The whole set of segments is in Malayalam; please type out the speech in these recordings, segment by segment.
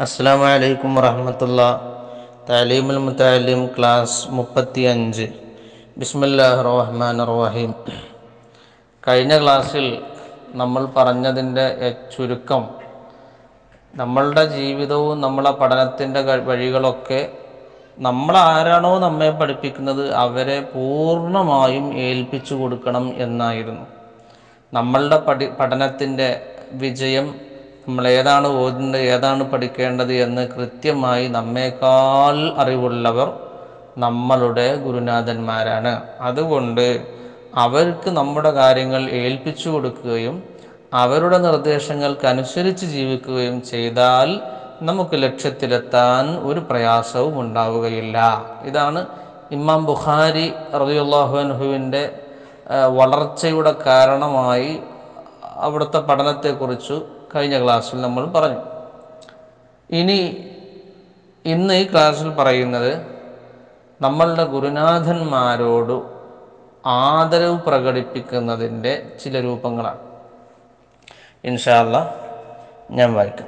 അസ്സാം വലൈക്കും വറഹമത്തുള്ള താലീമുൽ മുത്താലിം ക്ലാസ് മുപ്പത്തി അഞ്ച് ബിസ്മില്ലാഹ് റഹ്മാൻ റഹീം കഴിഞ്ഞ ക്ലാസ്സിൽ നമ്മൾ പറഞ്ഞതിൻ്റെ എ- ചുരുക്കം നമ്മളുടെ ജീവിതവും നമ്മളെ പഠനത്തിൻ്റെ ക- വഴികളൊക്കെ നമ്മൾ ആരാണോ നമ്മെ പഠിപ്പിക്കുന്നത് അവരെ പൂർണ്ണമായും ഏൽപ്പിച്ചു കൊടുക്കണം എന്നായിരുന്നു നമ്മളുടെ പഠി പഠനത്തിൻ്റെ വിജയം നമ്മൾ ഏതാണ് ഓതുന്നത് ഏതാണ് പഠിക്കേണ്ടത് എന്ന് കൃത്യമായി നമ്മേക്കാൾ അറിവുള്ളവർ നമ്മളുടെ ഗുരുനാഥന്മാരാണ് അതുകൊണ്ട് അവർക്ക് നമ്മുടെ കാര്യങ്ങൾ ഏൽപ്പിച്ചു കൊടുക്കുകയും അവരുടെ നിർദ്ദേശങ്ങൾക്കനുസരിച്ച് ജീവിക്കുകയും ചെയ്താൽ നമുക്ക് ലക്ഷ്യത്തിലെത്താൻ ഒരു പ്രയാസവും ഉണ്ടാവുകയില്ല ഇതാണ് ഇമാം ബുഖാരി റളിയല്ലാഹു അൻഹുവിൻ്റെ ആ, വളർച്ചയുടെ കാരണമായി അവിടുത്തെ പഠനത്തെക്കുറിച്ച് കഴിഞ്ഞ ക്ലാസ്സിൽ നമ്മൾ പറഞ്ഞു ഇനി ഇന്ന് ഈ ക്ലാസ്സിൽ പറയുന്നത് നമ്മളുടെ ഗുരുനാഥന്മാരോട് ആദരവ് പ്രകടിപ്പിക്കുന്നതിൻ്റെ ചില രൂപങ്ങളാണ് ഇൻഷാല്ല ഞാൻ വായിക്കാം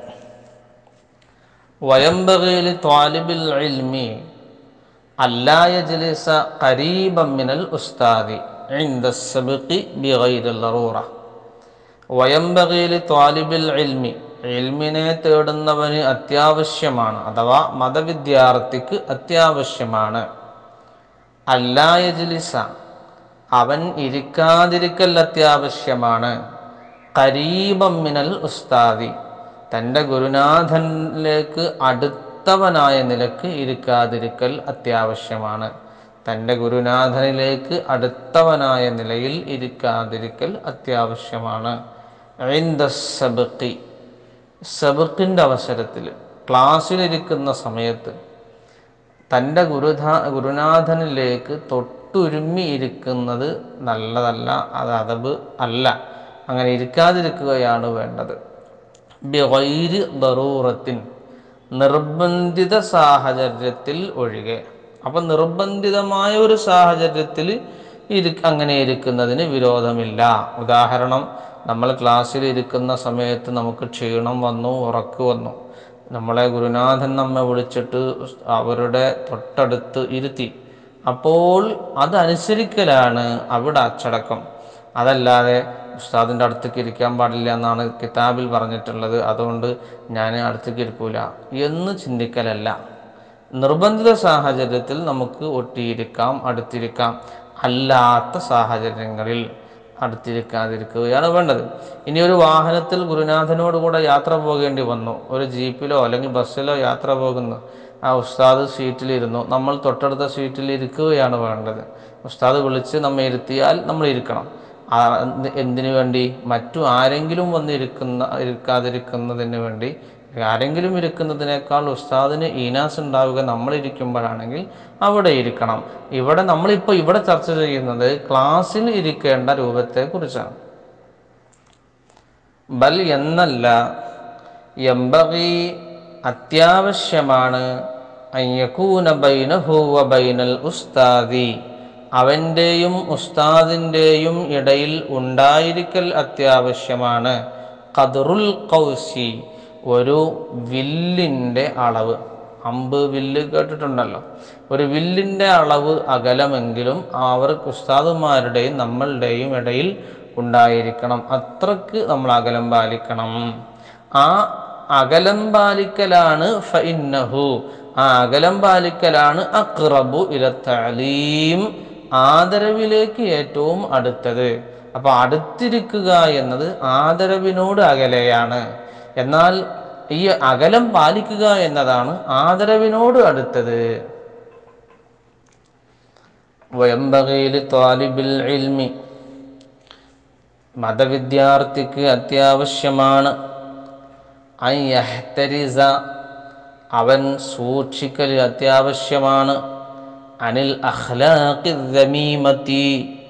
വയംബകയിൽ ത്വാലിബിൽ ഇൽമി അല്ലാ യജ്ലിസ ഖരീബൻ മിനൽ ഉസ്താദി عند السبق بغير الضرورة വയംബകയിൽ ത്വാലിബിൽ ഇൽമി ഇൽമിനെ തേടുന്നവന് അത്യാവശ്യമാണ് അഥവാ മതവിദ്യാർത്ഥിക്ക് അത്യാവശ്യമാണ് അല്ലായജിലിസ അവൻ ഇരിക്കാതിരിക്കൽ അത്യാവശ്യമാണ് കരീബം മിനൽ ഉസ്താദി തൻ്റെ ഗുരുനാഥനിലേക്ക് അടുത്തവനായ നിലക്ക് ഇരിക്കാതിരിക്കൽ അത്യാവശ്യമാണ് തൻ്റെ ഗുരുനാഥനിലേക്ക് അടുത്തവനായ നിലയിൽ ഇരിക്കാതിരിക്കൽ അത്യാവശ്യമാണ് ഐന്ദ സബക്കി സബക്കിൻ്റെ അവസരത്തിൽ ക്ലാസ്സിലിരിക്കുന്ന സമയത്ത് തൻ്റെ ഗുരുധാ ഗുരുനാഥനിലേക്ക് തൊട്ടുരുമ്മി ഇരിക്കുന്നത് നല്ലതല്ല അത് അതബ് അല്ല അങ്ങനെ ഇരിക്കാതിരിക്കുകയാണ് വേണ്ടത് ബിഗൈരി ദറൂറത്തിൻ നിർബന്ധിത സാഹചര്യത്തിൽ ഒഴികെ അപ്പം നിർബന്ധിതമായ ഒരു സാഹചര്യത്തിൽ ഇരി അങ്ങനെ ഇരിക്കുന്നതിന് വിരോധമില്ല ഉദാഹരണം നമ്മൾ ക്ലാസ്സിൽ ഇരിക്കുന്ന സമയത്ത് നമുക്ക് ക്ഷീണം വന്നു ഉറക്ക് വന്നു നമ്മളെ ഗുരുനാഥൻ നമ്മെ വിളിച്ചിട്ട് അവരുടെ തൊട്ടടുത്ത് ഇരുത്തി അപ്പോൾ അതനുസരിക്കലാണ് അവിടെ അച്ചടക്കം അതല്ലാതെ ഉസ്താദിൻ്റെ അടുത്തേക്ക് ഇരിക്കാൻ പാടില്ല എന്നാണ് കിതാബിൽ പറഞ്ഞിട്ടുള്ളത് അതുകൊണ്ട് ഞാൻ അടുത്തേക്ക് ഇരിക്കൂല എന്ന് ചിന്തിക്കലല്ല നിർബന്ധിത സാഹചര്യത്തിൽ നമുക്ക് ഒട്ടിയിരിക്കാം അടുത്തിരിക്കാം അല്ലാത്ത സാഹചര്യങ്ങളിൽ അടുത്തിരിക്കാതിരിക്കുകയാണ് വേണ്ടത് ഇനി ഒരു വാഹനത്തിൽ ഗുരുനാഥനോട് കൂടെ യാത്ര പോകേണ്ടി വന്നു ഒരു ജീപ്പിലോ അല്ലെങ്കിൽ ബസ്സിലോ യാത്ര പോകുന്നു ആ ഉസ്താദ് സീറ്റിലിരുന്നു നമ്മൾ തൊട്ടടുത്ത സീറ്റിൽ ഇരിക്കുകയാണ് വേണ്ടത് ഉസ്താദ് വിളിച്ച് നമ്മെ ഇരുത്തിയാൽ നമ്മൾ ഇരിക്കണം ആ, എന്ത് എന്തിനു വേണ്ടി മറ്റു ആരെങ്കിലും വന്നിരിക്കുന്ന ഇരിക്കാതിരിക്കുന്നതിന് വേണ്ടി ആരെങ്കിലും ഇരിക്കുന്നതിനേക്കാൾ ഉസ്താദിന് ഈനാസ് ഉണ്ടാവുക നമ്മൾ ഇരിക്കുമ്പോഴാണെങ്കിൽ അവിടെ ഇരിക്കണം ഇവിടെ നമ്മളിപ്പോൾ ഇവിടെ ചർച്ച ചെയ്യുന്നത് ക്ലാസ്സിൽ ഇരിക്കേണ്ട രൂപത്തെക്കുറിച്ചാണ് ബൽ എന്നല്ല എംബകി അത്യാവശ്യമാണ് അയ്യക്കൂന ബൈനഹു വ ബൈനൽ ഉസ്താദി അവൻ്റെയും ഉസ്താദിൻ്റെയും ഇടയിൽ ഉണ്ടായിരിക്കൽ അത്യാവശ്യമാണ് ഖദറുൽ കൗസി ഒരു വില്ലിൻ്റെ അളവ് അമ്പ് വില്ല് കേട്ടിട്ടുണ്ടല്ലോ ഒരു വില്ലിൻ്റെ അളവ് അകലമെങ്കിലും അവർ ഉസ്താദുമാരുടെയും നമ്മളുടെയും ഇടയിൽ ഉണ്ടായിരിക്കണം അത്രക്ക് നമ്മൾ അകലം പാലിക്കണം ആ അകലം പാലിക്കലാണ് ഫഇന്നഹു ആ അകലം പാലിക്കലാണ് അക്റബു ഇല തലീം ആദരവിലേക്ക് ഏറ്റവും അടുത്തത് അപ്പൊ അടുത്തിരിക്കുക എന്നത് ആദരവിനോട് അകലെയാണ് എന്നാൽ ഈ അകലം പാലിക്കുക എന്നതാണ് ആദരവിനോട് അടുത്തത് വയംബകയിൽ താലിബിൽ ഇൽമി മതവിദ്യാർത്ഥിക്ക് അത്യാവശ്യമാണ് അൻ യഹ്തരിസ അവൻ സൂക്ഷിക്കൽ അത്യാവശ്യമാണ് അനിൽ അഖ്ലാഖി ദമീമത്തി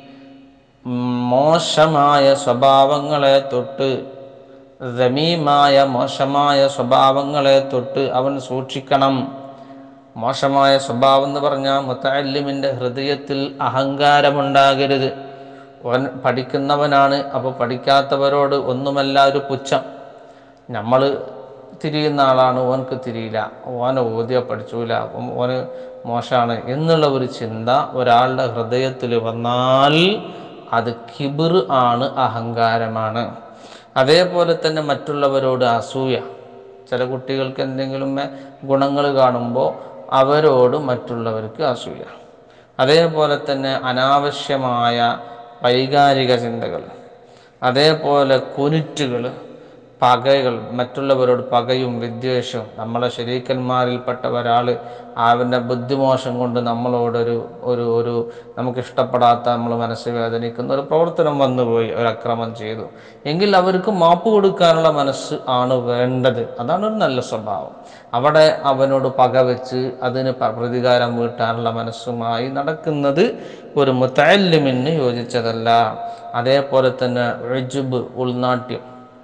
മോശമായ സ്വഭാവങ്ങളെ തൊട്ട് ദമീമായ മോശമായ സ്വഭാവങ്ങളെ തൊട്ട് അവൻ സൂക്ഷിക്കണം മോശമായ സ്വഭാവം എന്ന് പറഞ്ഞാൽ മുത്തല്ലിമിൻ്റെ ഹൃദയത്തിൽ അഹങ്കാരമുണ്ടാകരുത് അവൻ പഠിക്കുന്നവനാണ് അപ്പോൾ പഠിക്കാത്തവരോട് ഒന്നുമല്ല ഒരു പുച്ഛം നമ്മൾ തിരിയുന്ന ആളാണ് ഓനക്ക് തിരിയില്ല ഓനെ ഓദ്യ പഠിച്ചൂല ഓൻ- ഓന് മോശമാണ് എന്നുള്ള ഒരു ചിന്ത ഒരാളുടെ ഹൃദയത്തിൽ വന്നാൽ അത് കിബിർ ആണ് അഹങ്കാരമാണ് അതേപോലെ തന്നെ മറ്റുള്ളവരോട് അസൂയ ചില കുട്ടികൾക്ക് എന്തെങ്കിലും ഗുണങ്ങൾ കാണുമ്പോൾ അവരോട് മറ്റുള്ളവർക്ക് അസൂയ അതേപോലെ തന്നെ അനാവശ്യമായ വൈകാരിക ചിന്തകൾ അതേപോലെ കുരുറ്റുകൾ പകകൾ മറ്റുള്ളവരോട് പകയും വിദ്വേഷവും നമ്മളെ ശരീക്കന്മാരിൽപ്പെട്ട ഒരാൾ അവൻ്റെ ബുദ്ധിമോശം കൊണ്ട് നമ്മളോടൊരു ഒരു ഒരു നമുക്ക് ഇഷ്ടപ്പെടാത്ത നമ്മൾ മനസ്സ് വേദനിക്കുന്ന ഒരു പ്രവർത്തനം വന്നുപോയി ഒരു അക്രമം ചെയ്തു എങ്കിൽ അവർക്ക് മാപ്പ് കൊടുക്കാനുള്ള മനസ്സ് ആണ് വേണ്ടത് അതാണ് ഒരു നല്ല സ്വഭാവം അവിടെ അവനോട് പക വെച്ച് അതിന് പ- പ്രതികാരം വീട്ടാനുള്ള മനസ്സുമായി നടക്കുന്നത് ഒരു മുത്തല്ലിമിന് യോജിച്ചതല്ല അതേപോലെ തന്നെ ഉജ്ബ് ഉൾനാട്യം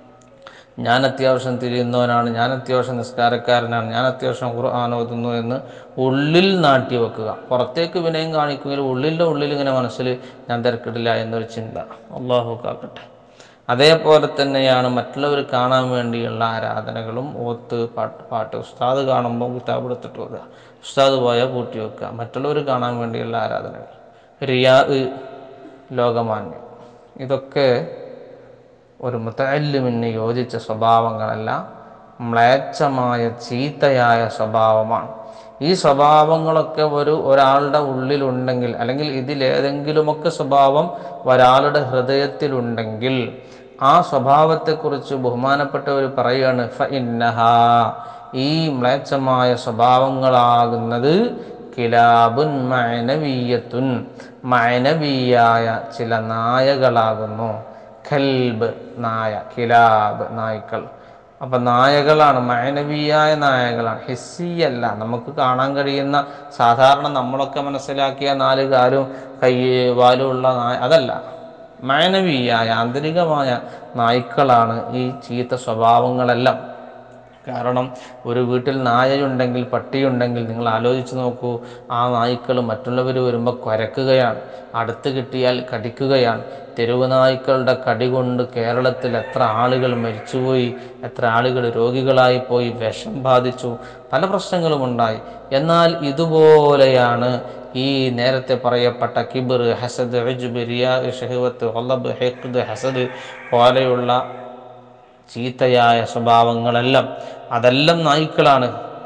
ഞാൻ അത്യാവശ്യം തിരിയുന്നവനാണ് ഞാൻ അത്യാവശ്യം നിസ്കാരക്കാരനാണ് ഞാൻ അത്യാവശ്യം ഖുർആൻ ഓതുന്നു എന്ന് ഉള്ളിൽ നാട്ടി വെക്കുക പുറത്തേക്ക് വിനയം കാണിക്കുമെങ്കിൽ ഉള്ളിൻ്റെ ഉള്ളിൽ ഇങ്ങനെ മനസ്സിൽ ഞാൻ തിരക്കിടില്ല എന്നൊരു ചിന്ത അള്ളാഹു കാക്കട്ടെ അതേപോലെ തന്നെയാണ് മറ്റുള്ളവർ കാണാൻ വേണ്ടിയുള്ള ആരാധനകളും ഓത്ത് പാട്ട് പാട്ട് ഉസ്താദ് കാണുമ്പോൾ കിതാബ് എടുത്തിട്ട് വെക്കുക ഉസ്താദ് പോയാൽ പൂട്ടി വെക്കുക മറ്റുള്ളവർ കാണാൻ വേണ്ടിയുള്ള ആരാധനകൾ റിയാ ലോകമാന്യം ഇതൊക്കെ ഒരു മുത്തല്ലിമിന് യോജിച്ച സ്വഭാവങ്ങളല്ല മ്ലേച്ഛമായ ചീത്തയായ സ്വഭാവമാണ് ഈ സ്വഭാവങ്ങളൊക്കെ ഒരു ഒരാളുടെ ഉള്ളിലുണ്ടെങ്കിൽ അല്ലെങ്കിൽ ഇതിലേതെങ്കിലുമൊക്കെ സ്വഭാവം ഒരാളുടെ ഹൃദയത്തിലുണ്ടെങ്കിൽ ആ സ്വഭാവത്തെക്കുറിച്ച് ബഹുമാനപ്പെട്ടവർ പറയുകയാണ് ഫ ഇന്നഹ ഈ മ്ലേച്ഛമായ സ്വഭാവങ്ങളാകുന്നത് കിലാബുൻ മൈനവീയത്തുൻ മൈനവീയായ ചില നായകളാകുന്നു ഖൽബ് നായ കിലാബ് നായ്ക്കൾ അപ്പൊ നായകളാണ് മാനവീയായ നായകളാണ് ഹിസ്സിയല്ല നമുക്ക് കാണാൻ കഴിയുന്ന സാധാരണ നമ്മളൊക്കെ മനസ്സിലാക്കിയ നാല് കാലും കൈ വാലുമുള്ള നായ അതല്ല മാനവീയായ ആന്തരികമായ നായ്ക്കളാണ് ഈ ചീത്ത സ്വഭാവങ്ങളെല്ലാം കാരണം ഒരു വീട്ടിൽ നായയുണ്ടെങ്കിൽ പട്ടിയുണ്ടെങ്കിൽ നിങ്ങൾ ആലോചിച്ച് നോക്കൂ ആ നായ്ക്കൾ മറ്റുള്ളവർ വരുമ്പോൾ കുരക്കുകയാണ് അടുത്ത് കിട്ടിയാൽ കടിക്കുകയാണ് തെരുവ് നായ്ക്കളുടെ കടി കൊണ്ട് കേരളത്തിൽ എത്ര ആളുകൾ മരിച്ചുപോയി എത്ര ആളുകൾ രോഗികളായി പോയി വിഷം ബാധിച്ചു പല പ്രശ്നങ്ങളും ഉണ്ടായി എന്നാൽ ഇതുപോലെയാണ് ഈ നേരത്തെ പറയപ്പെട്ട കിബിർ ഹസദ് ഉജ്ബ്, റിയാ ഷഹവത്ത് ഒല്ലബ് ഹെഖ്ദ് ഹസദ് പോലെയുള്ള ചീത്തയായ സ്വഭാവങ്ങളെല്ലാം അതെല്ലാം നായ്ക്കളാണ്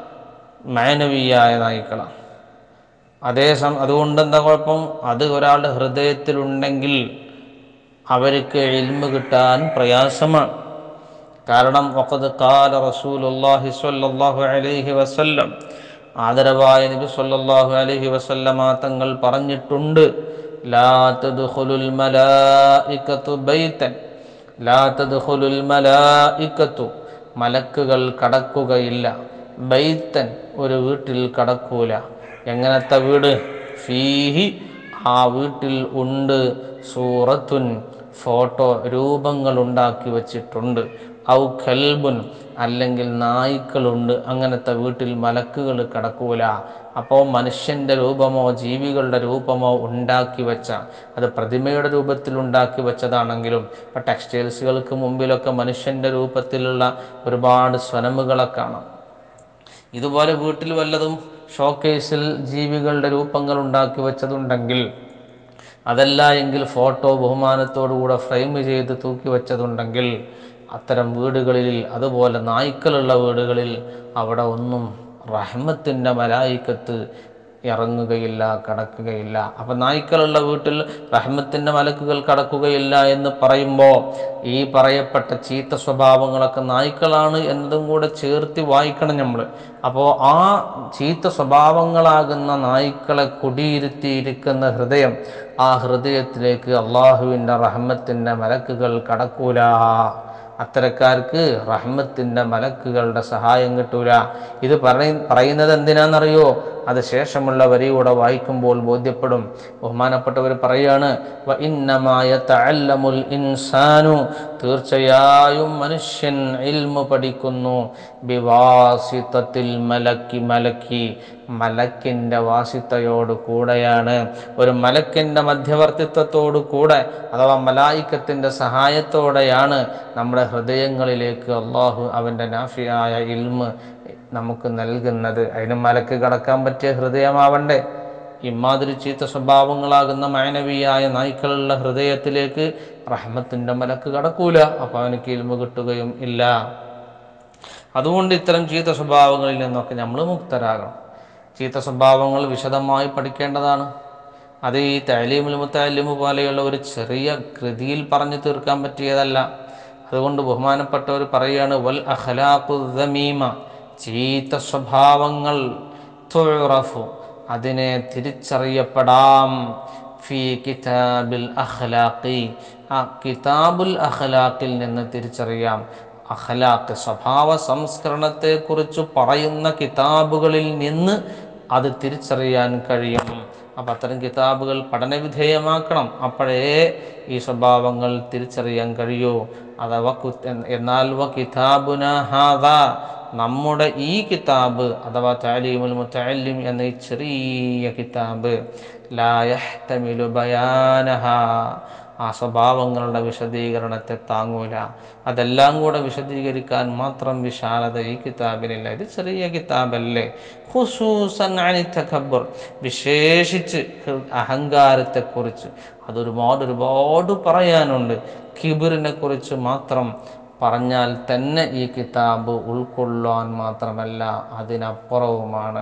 മാനവീയായ നായ്ക്കളാണ് അതേ സം അതുകൊണ്ട് എന്താ കുഴപ്പം അത് ഒരാളുടെ ഹൃദയത്തിലുണ്ടെങ്കിൽ അവർക്ക് ഇൽമ് കിട്ടാൻ പ്രയാസമാണ് കാരണം വഖദ് ഖാല റസൂലുള്ളാഹി സ്വല്ലല്ലാഹു അലൈഹി വസല്ലം ആദരവായ നബി സ്വല്ലല്ലാഹു അലൈഹി വസല്ലമ തങ്ങൾ പറഞ്ഞിട്ടുണ്ട് ലാ തദ്ഖുലുൽ മലായികത്തു ബൈതൻ ലാ തദ്ഖുലുൽ മലായികത്തു മലക്കുകൾ കടക്കുകയില്ല ബൈത്തൻ ഒരു വീട്ടിൽ കടക്കൂല എങ്ങനത്തെ വീട് ഫീഹി ആ വീട്ടിൽ ഉണ്ട് സൂറത്തുൻ ഫോട്ടോ രൂപങ്ങൾ ഉണ്ടാക്കി വച്ചിട്ടുണ്ട് ഔ ഖൽബുൻ അല്ലെങ്കിൽ നായ്ക്കളുണ്ട് അങ്ങനത്തെ വീട്ടിൽ മലക്കുകൾ കിടക്കൂല അപ്പോൾ മനുഷ്യൻ്റെ രൂപമോ ജീവികളുടെ രൂപമോ ഉണ്ടാക്കി വെച്ച അത് പ്രതിമയുടെ രൂപത്തിൽ ഉണ്ടാക്കി വെച്ചതാണെങ്കിലും ഇപ്പം ടെക്സ്റ്റൈൽസുകൾക്ക് മുമ്പിലൊക്കെ മനുഷ്യൻ്റെ രൂപത്തിലുള്ള ഒരുപാട് സ്വനമുകളെ കാണാം ഇതുപോലെ വീട്ടിൽ വല്ലതും ഷോക്കേസിൽ ജീവികളുടെ രൂപങ്ങൾ ഉണ്ടാക്കി വെച്ചതുണ്ടെങ്കിൽ അതല്ല എങ്കിൽ ഫോട്ടോ ബഹുമാനത്തോടുകൂടെ ഫ്രെയിം ചെയ്ത് തൂക്കി വെച്ചതുണ്ടെങ്കിൽ അത്തരം വീടുകളിൽ അതുപോലെ നായ്ക്കളുള്ള വീടുകളിൽ അവിടെ ഒന്നും റഹ്മത്തിൻ്റെ മലായിക്കത്ത് ഇറങ്ങുകയില്ല കടക്കുകയില്ല അപ്പം നായ്ക്കളുള്ള വീട്ടിൽ റഹ്മത്തിൻ്റെ മലക്കുകൾ കടക്കുകയില്ല എന്ന് പറയുമ്പോൾ ഈ പറയപ്പെട്ട ചീത്ത സ്വഭാവങ്ങളൊക്കെ നായ്ക്കളാണ് എന്നതും കൂടെ ചേർത്ത് വായിക്കണം നമ്മൾ അപ്പോൾ ആ ചീത്ത സ്വഭാവങ്ങളാകുന്ന നായ്ക്കളെ കുടിയിരുത്തിയിരിക്കുന്ന ഹൃദയം ആ ഹൃദയത്തിലേക്ക് അള്ളാഹുവിൻ്റെ റഹ്മത്തിൻ്റെ മലക്കുകൾ കടക്കൂല അത്തരക്കാർക്ക് റഹ്മത്തിൻ്റെ മലക്കുകളുടെ സഹായം കിട്ടൂല ഇത് പറയ പറയുന്നത് എന്തിനാണെന്നറിയോ അത് ശേഷമുള്ള വരിയൂടെ വായിക്കുമ്പോൾ ബോധ്യപ്പെടും ബഹുമാനപ്പെട്ടവർ പറയാണ് "വ ഇന്നമായ തഅല്ലമുൽ ഇൻസാനു തീർച്ചയായും മനുഷ്യൻ ഇൽമു പഠിക്കുന്നു ബിവാസിത്തത്തിൽ മലക്കി മലക്കി മലക്കിൻ്റെ വാസിത്തയോട് കൂടെയാണ് ഒരു മലക്കിൻ്റെ മധ്യവർത്തിത്വത്തോടു കൂടെ അഥവാ മലായിക്കത്തിൻ്റെ സഹായത്തോടെയാണ് നമ്മുടെ ഹൃദയങ്ങളിലേക്ക് അള്ളാഹു അവൻ്റെ നാഫിയായ ഇൽമ് നമുക്ക് നൽകുന്നത് അതിന് മലക്ക് കടക്കാൻ പറ്റിയ ഹൃദയമാവണ്ടേ ഇമാതിരി ചീത്ത സ്വഭാവങ്ങളാകുന്ന മാനവീയായ നായ്ക്കളുള്ള ഹൃദയത്തിലേക്ക് റഹ്മത്തിൻ്റെ മലക്ക് കടക്കൂല അപ്പോൾ അവനക്ക് ഇൽമ കിട്ടുകയും ഇല്ല അതുകൊണ്ട് ഇത്തരം ചീത്ത സ്വഭാവങ്ങളിൽ നിന്നൊക്കെ നമ്മൾ മുക്തരാകണം ചീത്ത സ്വഭാവങ്ങൾ വിശദമായി പഠിക്കേണ്ടതാണ് അത് ഈ തലീമുൽ മുത്താലിമു പോലെയുള്ള ഒരു ചെറിയ കൃതിയിൽ പറഞ്ഞു തീർക്കാൻ പറ്റിയതല്ല അതുകൊണ്ട് ബഹുമാനപ്പെട്ടവർ പറയുകയാണ് വൽ അഖലാഖുദ്ദമീമ ചീത്ത സ്വഭാവങ്ങൾ തുറഫു അതിനെ തിരിച്ചറിയപ്പെടാം ഫി കിതാബിൽ അഖ്ലാഖി ആ കിതാബുൽ അഖ്ലാഖിൽ നിന്ന് തിരിച്ചറിയാം അഖ്ലാഖ് സ്വഭാവ സംസ്കരണത്തെക്കുറിച്ച് പറയുന്ന കിതാബുകളിൽ നിന്ന് അത് തിരിച്ചറിയാൻ കഴിയും അപ്പം അത്തരം കിതാബുകൾ പഠനവിധേയമാക്കണം അപ്പോഴേ ഈ സ്വഭാവങ്ങൾ തിരിച്ചറിയാൻ കഴിയൂ അഥവാ കു- എന്നാൽ വ കിതാബുന ഹാദ നമ്മുടെ ഈ കിതാബ് അഥവാ താലീമുൽ മുത്തല്ലിം എന്ന ഈ ചെറിയ കിതാബ് ലായഹ്തമിലു ബയാനഹ ആ സ്വഭാവങ്ങളുടെ വിശദീകരണത്തെ താങ്ങൂല അതെല്ലാം കൂടെ വിശദീകരിക്കാൻ മാത്രം വിശാലത ഈ കിതാബിനില്ല ഇത് ചെറിയ കിതാബല്ലേ ഹുസൂസൻ അനി തകബ്ബുർ വിശേഷിച്ച് ഹൃ- അഹങ്കാരത്തെക്കുറിച്ച് അതൊരുപാട് ഒരുപാട് പറയാനുണ്ട് കിബിറിനെ കുറിച്ച് മാത്രം പറഞ്ഞാൽ തന്നെ ഈ കിതാബ് ഉൾക്കൊള്ളാൻ മാത്രമല്ല അതിനപ്പുറവുമാണ്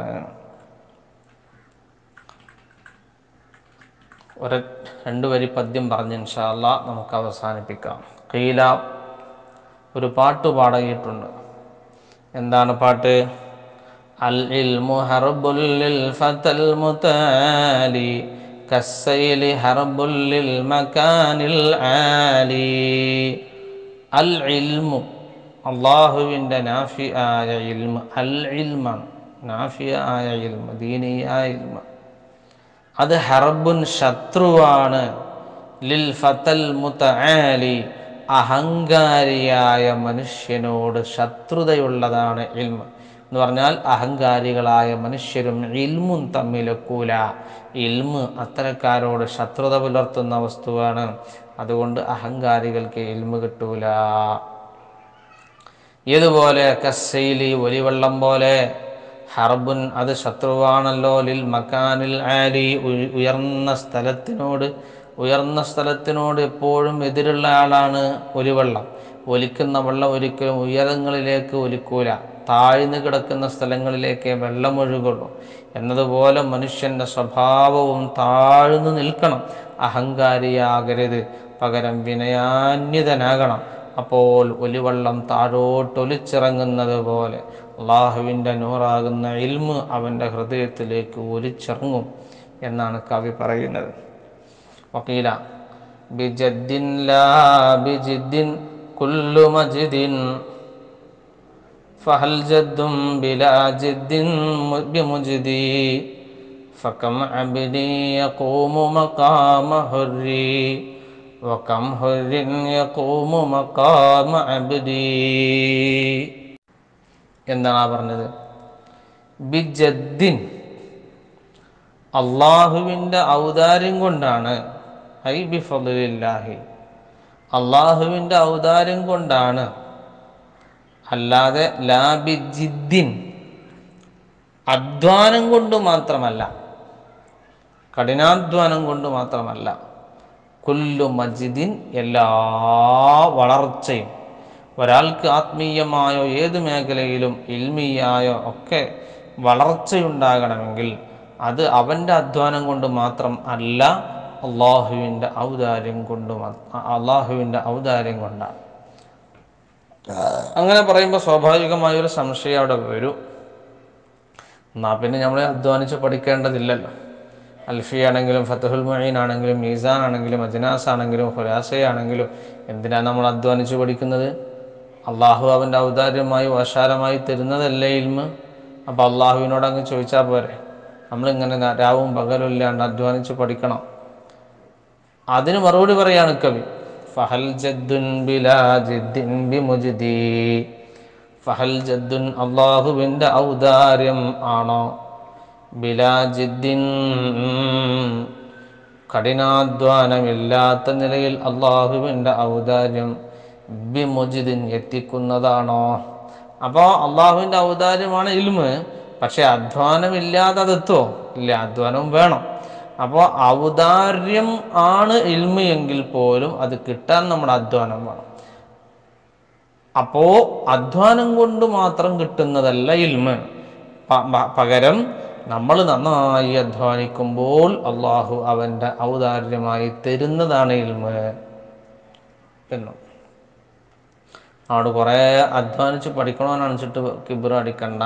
ഒരു രണ്ട് വരി പദ്യം പറഞ്ഞ് ഇൻഷാല്ല നമുക്ക് അവസാനിപ്പിക്കാം കീല ഒരു പാട്ട് പാടിയിട്ടുണ്ട് എന്താണ് പാട്ട് അൽ ഇൽമു ഹർബുല്ലിൽ ഫതൽ മുതാലി കസ്സൈലി ഹർബുല്ലിൽ മകാനിൽ ആലി അൽ ഇൽമു അള്ളാഹുവിൻ്റെ നാഫി ആയ ഇൽമ അൽ ഇൽമാണ് നാഫിയ ആയ ഇൽമ ദീനിയായ ഇൽമ അത് ഹർബുൻ ശത്രുവാണ് ലിൽ ഫതൽ മുതആലി അഹങ്കാരിയായ മനുഷ്യനോട് ശത്രുതയുള്ളതാണ് ഇൽമ എന്ന് പറഞ്ഞാൽ അഹങ്കാരികളായ മനുഷ്യരും ഇൽമും തമ്മിലൊക്കൂല ഇൽമ് അത്തരക്കാരോട് ശത്രുത പുലർത്തുന്ന വസ്തുവാണ് അതുകൊണ്ട് അഹങ്കാരികൾക്ക് ഇൽമ് കിട്ടൂല ഇതുപോലെ കസ്സൈലി ഒലിവെള്ളം പോലെ ഹർബുൻ അത് ശത്രുവാണല്ലോ ലിൽ മക്കാനിൽ ആലി ഉയ- ഉയർന്ന സ്ഥലത്തിനോട് ഉയർന്ന സ്ഥലത്തിനോട് എപ്പോഴും എതിരുള്ള ആളാണ് ഒലിവെള്ളം ഒലിക്കുന്ന വെള്ളം ഒരിക്കലും ഉയരങ്ങളിലേക്ക് ഒലിക്കൂല താഴ്ന്നു കിടക്കുന്ന സ്ഥലങ്ങളിലേക്ക് വെള്ളം ഒഴുകുള്ളൂ എന്നതുപോലെ മനുഷ്യൻ്റെ സ്വഭാവവും താഴ്ന്നു നിൽക്കണം അഹങ്കാരിയാകരുത് പകരം വിനയാന്യതനാകണം അപ്പോൾ ഒലിവെള്ളം താഴോട്ടൊലിച്ചിറങ്ങുന്നത് പോലെ അള്ളാഹുവിൻ്റെ നൂറാകുന്ന ഇൽമ് അവൻ്റെ ഹൃദയത്തിലേക്ക് ഒലിച്ചിറങ്ങും എന്നാണ് കവി പറയുന്നത് വക്കീല ബിജദ്ദിൻ ലാ ബിജിദ്ദിൻ കുല്ലു മജിദിൻ فهل جد بلا جد م- بمجدي فكم عبدي يقوم مقام هري وكم هر يقوم مقام عبدي എന്താണ് ആ പറഞ്ഞത് ബിജദ്ദിൻ അള്ളാഹുവിൻ്റെ ഔദാര്യം കൊണ്ടാണ് ഐ ബിഫലില്ലാഹി അള്ളാഹുവിൻ്റെ ഔദാര്യം കൊണ്ടാണ് അല്ലാതെ ലാബിജിദ്ദിൻ അധ്വാനം കൊണ്ട് മാത്രമല്ല കഠിനാധ്വാനം കൊണ്ട് മാത്രമല്ല കുല്ലു മജിദിൻ എല്ലാ വളർച്ചയും ഒരാൾക്ക് ആത്മീയമായോ ഏത് മേഖലയിലും ഇൽമിയായോ ഒക്കെ വളർച്ചയുണ്ടാകണമെങ്കിൽ അത് അവൻ്റെ അധ്വാനം കൊണ്ട് മാത്രം അല്ല അള്ളാഹുവിൻ്റെ ഔദാര്യം കൊണ്ട് അള്ളാഹുവിൻ്റെ ഔദാര്യം കൊണ്ടാണ് അങ്ങനെ പറയുമ്പോൾ സ്വാഭാവികമായ ഒരു സംശയം അവിടെ വരും എന്നാ പിന്നെ നമ്മൾ അധ്വാനിച്ച് പഠിക്കേണ്ടതില്ലല്ലോ അൽഫി ആണെങ്കിലും ഫത്തഹുൽ മൊയ്ൻ ആണെങ്കിലും മീസാൻ ആണെങ്കിലും അജ്നാസ് ആണെങ്കിലും ഹുലാസയാണെങ്കിലും എന്തിനാണ് നമ്മൾ അധ്വാനിച്ച് പഠിക്കുന്നത് അള്ളാഹു അവൻ്റെ ഔദാര്യമായി വശാലമായി തരുന്നതല്ലേ ഇൽമ് അപ്പോൾ അള്ളാഹുവിനോട് അങ്ങ് ചോദിച്ചാൽ പോരെ നമ്മളിങ്ങനെ ന- രാവും പകലും ഇല്ലാണ്ട് അധ്വാനിച്ച് പഠിക്കണം അതിന് മറുപടി പറയാണ് കവി ഫഹൽ ജദ്ദുൻ ബിലാ ജിദ്ദിൻ ബിമുജ്ദി ഫഹൽ ജദ്ദുൻ അള്ളാഹുവിൻ്റെ ഔദാര്യം ആണോ ബിലാ ജിദ്ദിൻ കഠിനാധ്വാനമില്ലാത്ത നിലയിൽ അള്ളാഹുവിൻ്റെ ഔദാര്യം ബിമുജിദിൻ എത്തിക്കുന്നതാണോ അപ്പോൾ അള്ളാഹുവിൻ്റെ ഔദാര്യമാണ് ഇൽമ് പക്ഷെ അധ്വാനമില്ലാതെ അതെത്തോ ഇല്ല അധ്വാനവും വേണം അപ്പോൾ ഔദാര്യം ആണ് ഇൽമ എങ്കിൽ പോലും അത് കിട്ടാൻ നമ്മുടെ അധ്വാനം വേണം അപ്പോൾ അധ്വാനം കൊണ്ട് മാത്രം കിട്ടുന്നതല്ല ഇൽമ് പ- പ- പകരം നമ്മൾ നന്നായി അധ്വാനിക്കുമ്പോൾ അള്ളാഹു അവൻ്റെ ഔദാര്യമായി തരുന്നതാണ് ഇൽമ് എന്നും അവിടെ കുറേ അധ്വാനിച്ച് പഠിക്കണമെന്ന് വെച്ചിട്ട് കിബിറ അടിക്കണ്ട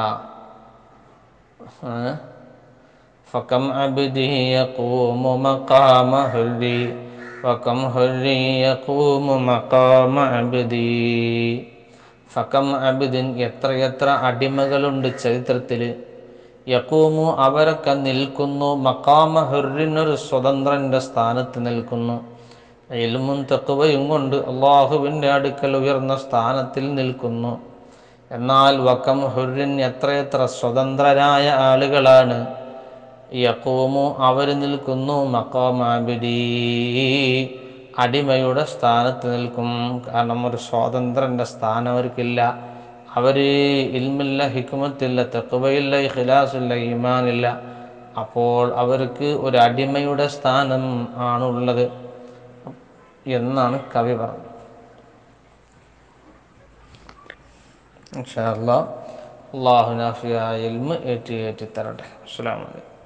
ഏ? فكم عبدي يقوم مقام حري وكم حري يقوم مقام عبدي ഫക്കം അബിദിൻ എത്രയെത്ര അടിമകളുണ്ട് ചരിത്രത്തിൽ യക്കൂമു അവരൊക്കെ നിൽക്കുന്നു മക്കാമ ഹുറിനൊരു സ്വതന്ത്രൻ്റെ സ്ഥാനത്ത് നിൽക്കുന്നു ഇൽമും തെക്കുവയും കൊണ്ട് അള്ളാഹുവിൻ്റെ അടുക്കൽ ഉയർന്ന സ്ഥാനത്തിൽ നിൽക്കുന്നു എന്നാൽ വക്കം ഹുറിൻ എത്രയെത്ര സ്വതന്ത്രരായ ആളുകളാണ് യക്കൂമു അവർ നിൽക്കുന്നു മക്കാമാബിഡി അടിമയുടെ സ്ഥാനത്ത് നിൽക്കും കാരണം ഒരു സ്വാതന്ത്രൻ്റെ സ്ഥാനം അവർക്കില്ല അവർ ഇൽമില്ല ഹിക്കുമത്തില്ല തെക്കുവയില്ല ഇഖിലാസില്ല ഈമാനില്ല അപ്പോൾ അവർക്ക് ഒരു അടിമയുടെ സ്ഥാനം ആണുള്ളത് എന്നാണ് കവി പറഞ്ഞത് ഇൻഷാ അല്ലാ അള്ളാഹു നാഫിയ ഇൽമ് ഏറ്റി ഏറ്റി തരട്ടെ അസ്സലാമു അലൈക്കും